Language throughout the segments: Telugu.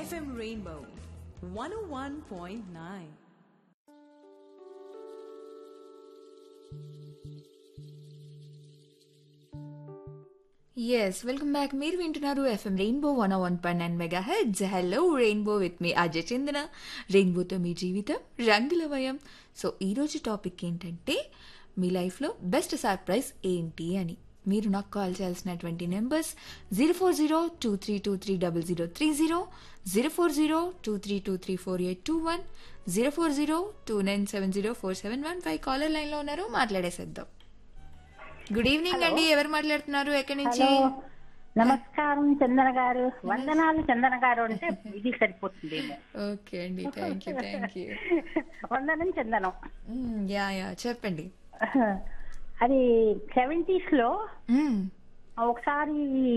FM Rainbow 101.9. Yes welcome back మీరు వింటున్నారు FM Rainbow one one point nine mega heads hello Rainbow with మీ అజయ్ చందన రెయిన్బోతో మీ జీవితం రంగులమయం సో ఈరోజు టాపిక్ ఏంటంటే మీ లైఫ్లో బెస్ట్ సర్ప్రైజ్ ఏంటి అని మీరు నాకు కాల్ చేయాల్సినటువంటి numbers zero four zero two three two three double zero three zero zero four zero two three two three four eight two one zero four zero two nine seven zero four seven one five caller లైన్లో ఉన్నారు మాట్లాడేసేద్దాం గుడ్ ఈవినింగ్ అండి ఎవరు మాట్లాడుతున్నారు ఎక్కడి నుంచి హలో నమస్కారం చందన గారు వందనాలు చందన గారు అంటే ఇది సరిపోతుందేమో ఓకే అండి థ్యాంక్ యూ థ్యాంక్ యూ వందనం చందనం యా యా చెప్పండి అది సెవెంటీస్ లో మ్మ్. ఒకసారి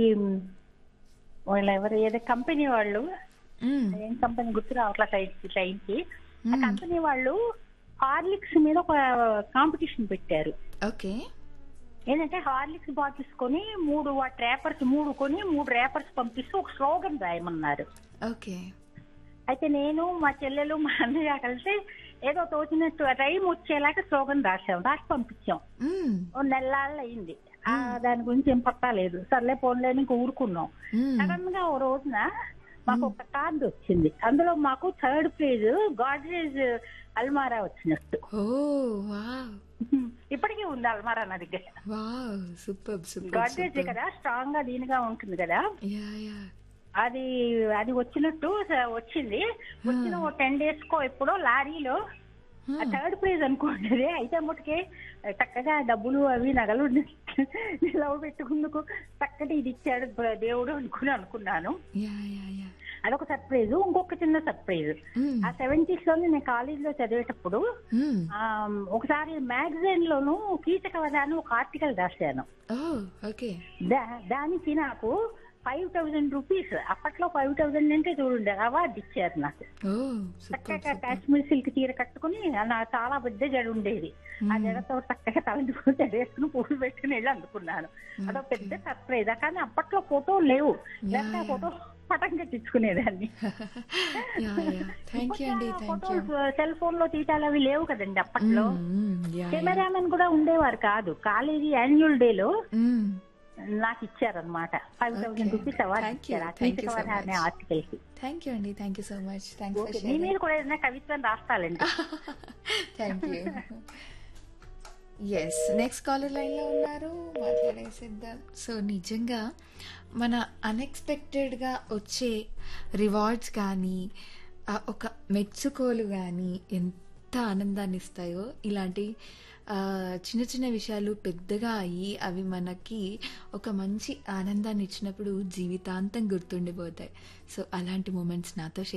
వాళ్ళ ఎవరు ఏదో కంపెనీ వాళ్ళు మ్మ్. ఏం కంపెనీ గుర్తు రావట్లా టైంకి ఆ కంపెనీ వాళ్ళు హార్లిక్స్ మీద ఒక కాంపిటీషన్ పెట్టారు ఓకే ఏంటంటే హార్లిక్స్ బాటిల్స్ కొని మూడు రేపర్స్ మూడు కొని మూడు రేపర్స్ పంపిస్తూ ఒక స్లోగన్ రాయమన్నారు ఓకే అయితే నేను మా చెల్లెలు మా అన్నయ్య కలిసి ఏదో తోచినట్టు టైం వచ్చేలాగా స్లోగన్ రాసాం రాసి పంపించాం మ్మ్. ఓ నెలలు అయింది ఆ, దాని గురించి ఏం పత్తా లేదు సర్లే పోన్లేని ఇంక ఊరుకున్నాం మ్మ్. సడన్ గా ఓ రోజున మాకు ఒక కార్డు వచ్చింది అందులో మాకు థర్డ్ ప్రైజ్ గాడ్రేజ్ అల్మారా వచ్చినట్టు ఓ వావ్ ఇప్పటికీ ఉంది అల్మారా నా దగ్గర వావ్ సూపర్ సూపర్ గాడ్రేజ్ కదా స్ట్రాంగ్ గా దీనిగా ఉంటుంది కదా యా యా అది అది వచ్చినట్టు స- వచ్చింది వచ్చిన ఓ టెన్ డేస్ కో ఎప్పుడో లారీలో ఆ థర్డ్ ప్రైజ్ అనుకోండి అది. అయితే ముట్టుకే చక్కగా డబ్బులు అవి నగలు నిలవ పెట్టుకుందుకు చక్కటి ఇది ఇచ్చాడు బ- దేవుడు అనుకుని అనుకున్నాను యా యా యా అదొక సర్ప్రైజ్ ఇంకొక చిన్న సర్ప్రైజ్ మ్మ్. ఆ సెవెంటీస్ లో నేను కాలేజ్ లో చదివేటప్పుడు మ్మ్. ఆ, ఒకసారి మ్యాగజైన్ లోను కీచక వదాన్ని ఒక ఆర్టికల్ రాశాను ఓ ఓకే దా- దానికి నాకు ఫైవ్ థౌజండ్ రూపీస్ అప్పట్లో ఫైవ్ థౌజండ్ అంటే చూడండి అవార్డు ఇచ్చారు నాకు ఓ సూపర్ చక్కగా కాశ్మీర్ సిల్క్ చీర కట్టుకుని నాకు చాలా పెద్ద జడ ఉండేది ఆ జడతో చక్కగా తలంటుకుని జడేసుకుని పూలు పెట్టుకుని వెళ్ళి అందుకున్నాను అదో పెద్ద సర్ప్రైజ్ కానీ అప్పట్లో ఫోటో లేవు లేకపోతే ఆ ఫోటో పటం కట్టించుకునేదాన్ని యా యా థ్యాంక్ యూ అండి thank you photos cell phone లో తీటాలు అవి లేవు కదండి అప్పట్లో యా కెమెరామెన్ కూడా ఉండేవారు కాదు కాలేజీ యాన్యువల్ డే లో మ్మ్. నాకు ఇచ్చారనమాట five thousand Okay. Rupees award Thank you. ఇచ్చారు ఆ Thank you కీచక so వధ అనే much. ఆర్టికల్ కి థ్యాంక్ యూ అండి thank you so much thanks okay for మీ మీద కూడా ఏదైనా కవిత్వం రాస్తాలండి thank you yes next caller లైన్లో ఉన్నారు మాట్లాడేసిద్దాం సో నిజంగా మన అన్ఎక్స్పెక్టెడ్గా వచ్చే రివార్డ్స్ కానీ ఆ ఒక మెచ్చుకోలు కానీ ఎంత ఆనందాన్ని ఇస్తాయో ఇలాంటి ఆ, చిన్న చిన్న విషయాలు పెద్దగా అయ్యి అవి మనకి ఒక మంచి ఆనందాన్ని ఇచ్చినప్పుడు జీవితాంతం గుర్తుండిపోతాయి సో అలాంటి మూమెంట్స్ నాతో షేర్